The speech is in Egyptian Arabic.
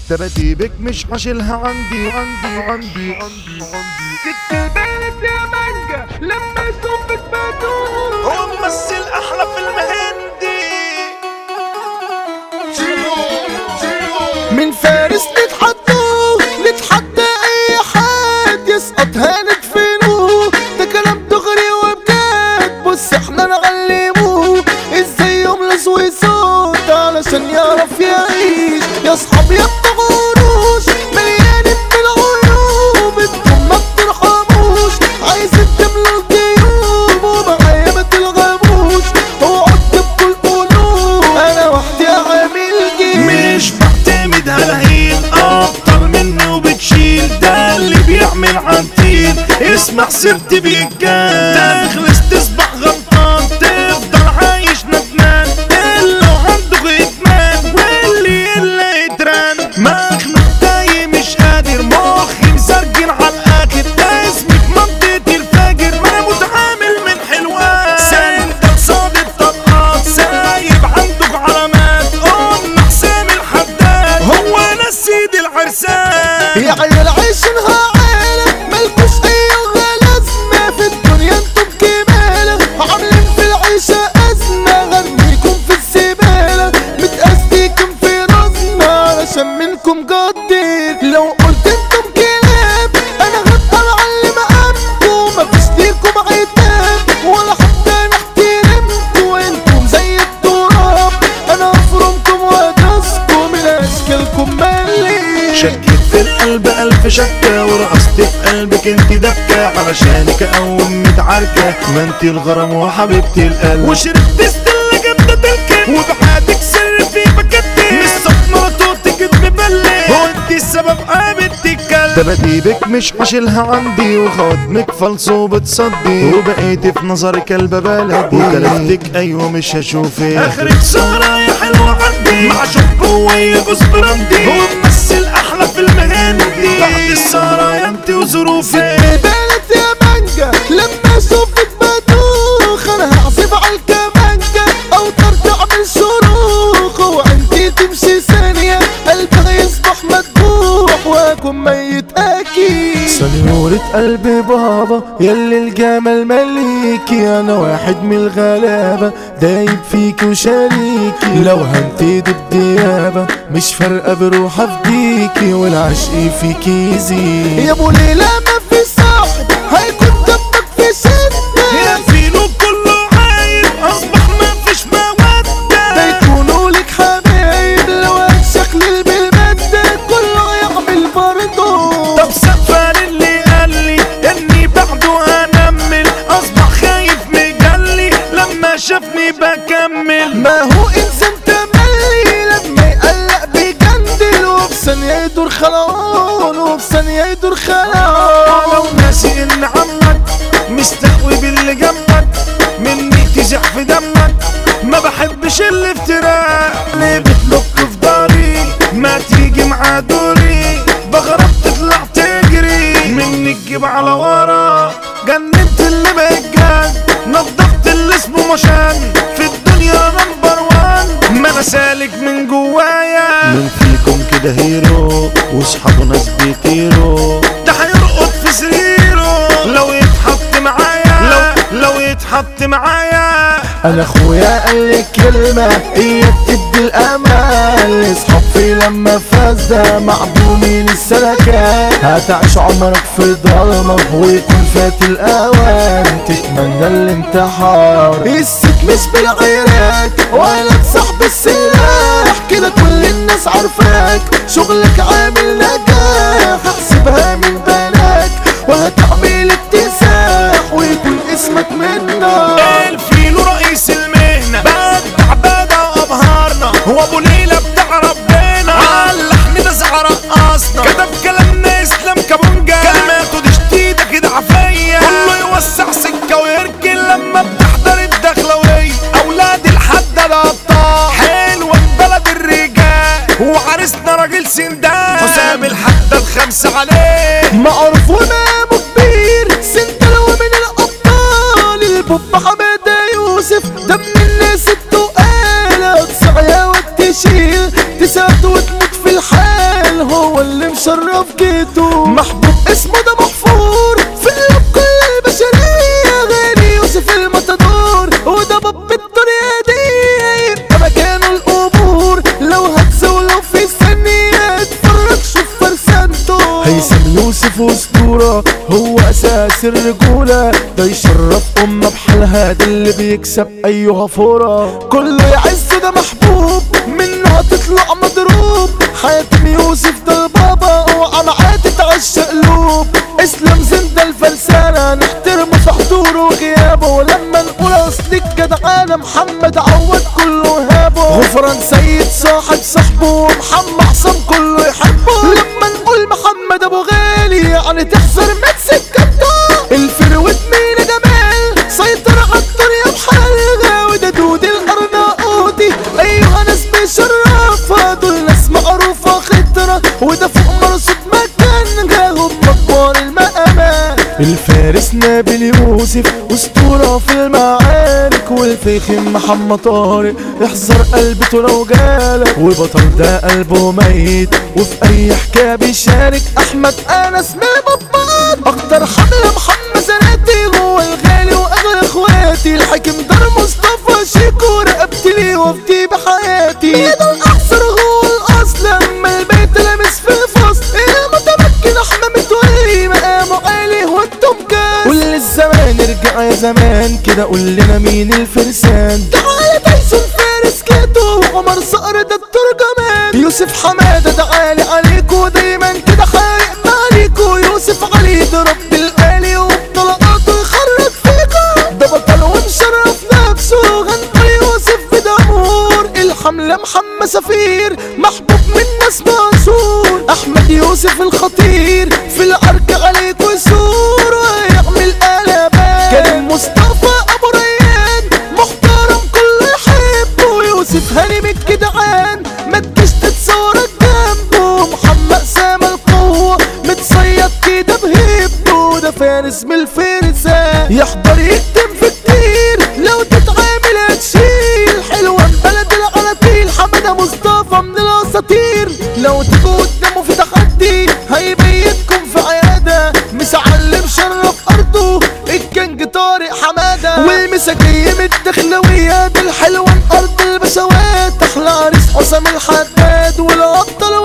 ترتيبك مش هشيلها عندي عندي عندي عندي عندي ست البلد يا مانجا لما صوبك بدون هو ممثل احلى فيلم هندي من فارس نتحدى نتحدى اي حد يسقط هندفنه ده كلام دغري وبجد بص احنا نعلمه ازاي يملص ويصوت علشان يعرف يعيش يا اصحاب يا بتغوروش مليان من العيوب انتم ما بترحموش عايزين تملوا الجيوب ومعايا ما تلغموش اقعد بكل قلوب انا وحدي عامل جيش مش بعتمد على هين اكتر مني وبتشيل ده اللي بيعمل عنتيل اسمع سيرتي بيتجان تخلص تصبح غلطان تفضل عايش ندمان اللي عنده ادمان واللي اللي يتران مخنوق تايه مش قادر مخي مسرجن على الاخر اسمي في منطقة الفجر ما انا متعامل من حلوان سنتك صادق طلقات سايب عندك علامات قلنا حسام الحداد هو انا السيد العرسان يا عيال عايشينها عالم مالكوش اي لازمة في الدنيا انتم كمالة عاملين في العيشة ازمة غنيكم في الزبالة متأذيكم في رزمة علشان منكم قدير لو قلت انتم كلاب انا هبقى معلم عنكم مفيش ليكم عتاب ولا حتى نحترمكم انتم زي التراب انا افرمكم وادرسكم من اشكالكم ملي شكيت في القلب ألف شكة ورقصت في قلبك انت دكة علشانك أقوم متعاركة ما انت الغرام وحبيبتي القلب وشربت استلة جامدة الكلب وبحياتك سر في بكتي مش صدمة توتك مبلي هو انت السبب قابلت الكلب تباديبك مش هشيلها عندي وخواتمك فلس وبتصدي وبقيتي في نظري كلبة بلدي وكلفتك ايوه مش هشوفك اخرك سهرة يا حلوة عندي مع شوك ويا جوز براندي هو ممثل احلى في المهندي بعد السهرة يا انت وظروفك بنت يا مانجا لما اشوفك بدوخ انا هعزف على الكمانجا او ترجع من صاروخ وانتي تمشي ثانية قلبها يصبح مذبوح واكون ميت اكيد سنورة قلبي بابا يلي الجمال مليكي انا واحد من الغلابة دايب فيكي وشريكي لو هنتدي بديابة مش فارقة بروح افديكي والعشق فيكي يزيد يا ابو ليلى ما في صاحب هيكون دمك في شدة يا فيلو كله عايب اصبح ما فيش مودة ده يكونوا لك حبايب لو شكل بالمادة كله يعمل برضه طب سفر اللي قال لي اني بعده هنمل اصبح خايف مجلي لما شافني بكمل ما هو انسان تملي لما يقلق بيجندل وبثانية يدور خلعان وبثانية يدور خلعان لو ناسي ان عمك مستقوي باللي جنبك مني تزح في دمك ما بحبش الافتراء اللي بتلك في داري ما تيجي مع دوري بغرب تطلع تجري مني تجيب على ورا جننت اللي بيجان نضفت اللي اسمه مشان في الدنيا نمبر وان ما انا سالك من جوايا من فيكم كده هيرو واصحابه ناس بيطيروا ده هيرقط في سريره لو يتحط معايا لو لو يتحط معايا انا اخويا قال لي كلمة اياك تدي الامل اصحاب في لما فاز ده معدومين السلكات هتعيش عمرك في ضلمة ويكون فات الاوان تتمنى الانتحار الست مش بالغيرك ولا بصاحب السلاح كده كل الناس عارفاك شغلك عامل نجاح احسبها من بالك وهتعمل اكتساح ويكون اسمك من نار الفيلو رئيس المهنة بدع بدع وابهارنا هو ابو ليلى بتاع ربنا عاللحن ده زعر رقصنا كتب كلامنا اسلام كابونجا كلماته دي شديدة كده عفية كله يوسع سكة ويركن لما بتحضر الدخلوية اولاد الحداد ابطال حلوة بلد الرجال وعريسنا راجل سندان حسام الحداد خمسة عليه معروف ومامه كبير سندل ومن الابطال البوب حماده يوسف ده من الناس التقال اقصى وتشيل تساعد وتموت في الحال بيته محبوب اسمه ده محفور في قلوب كل البشرية غالي يوسف المتدور وده باب الدنيا دي يبقى مكانه القبور لو هتسوي ولو في ثانية اتفرج شوف فرسانته هيثم يوسف اسطورة هو اساس الرجولة ده يشرف امة بحالها ده اللي بيكسب ايها فورة كله يعز ده محبوب منه هتطلع مضروب حياتم يوسف ده البابا اوعى معاه تتعشق قلوب اسلام زند الفلسانة نحترمه في حضوره وغيابه ولما نقول اصل الجدعانة محمد عوض كله هابه غفران سيد صاحب صاحبه ومحمد عصام كله يحبه لما نقول محمد ابو غالي يعني تحذر من سكته الفروت مين جمال سيطر على الدنيا بحالها وده دود الارناؤوطي ايها ناس بشرفها دول ناس معروفة خطرة وده فوق مرصود مكانها هم كبار المقامات الفارس نابل يوسف اسطورة في المعارك والفخم محمد طارق احذر قلبته لو جالك وبطل ده قلبه ميت وفي اي حكاية بيشارك احمد انس من بطال اكتر حملة محمد زناتي هو الغالي واغلى اخواتي الحاكم دار مصطفى شيكو رقبتي ليه وفدي بحياتي ايده الاحسر هو الاصل اما البيت لامس في فصل المتمكن احمد متولي مقامه عالي وانتم كاس قول للزمان ارجع يا زمان كده قول لنا مين الفرسان تعالى تايسون فارس كيتو وعمر صقر ده الترجمان يوسف حمادة ده عالي عليكو دايما كده حارق عليكو يوسف علي ده رب الآلي وبطلقاته يخرج فيكو ده بطل ومشرف نفسه غنى يوسف في دمور الحملة محمد سفير محبوب من ناس منصور احمد يوسف الخطير في العرك عليك وسور ويعمل قلبان كريم مصطفى ابو ريان محترم كل يحبه يوسف هاني من الجدعان ما تجيش تتصورك جنبه محمد سام القوة متصيد كده بهبته ده فارس من الفرسان يحضر يكتب في كتير لو تتعامل هتشيل حلوة بلد العناطيل حمادة مصطفى من الاساطير لو تجوا قدامه في تحدي هيبيتكم في عيادة مسعلم شرف ارضه الكنج طارق حمادة والمساكية الدخلوية بالحلوة ارض البشوات احلى عريس حسام الحداد والابطال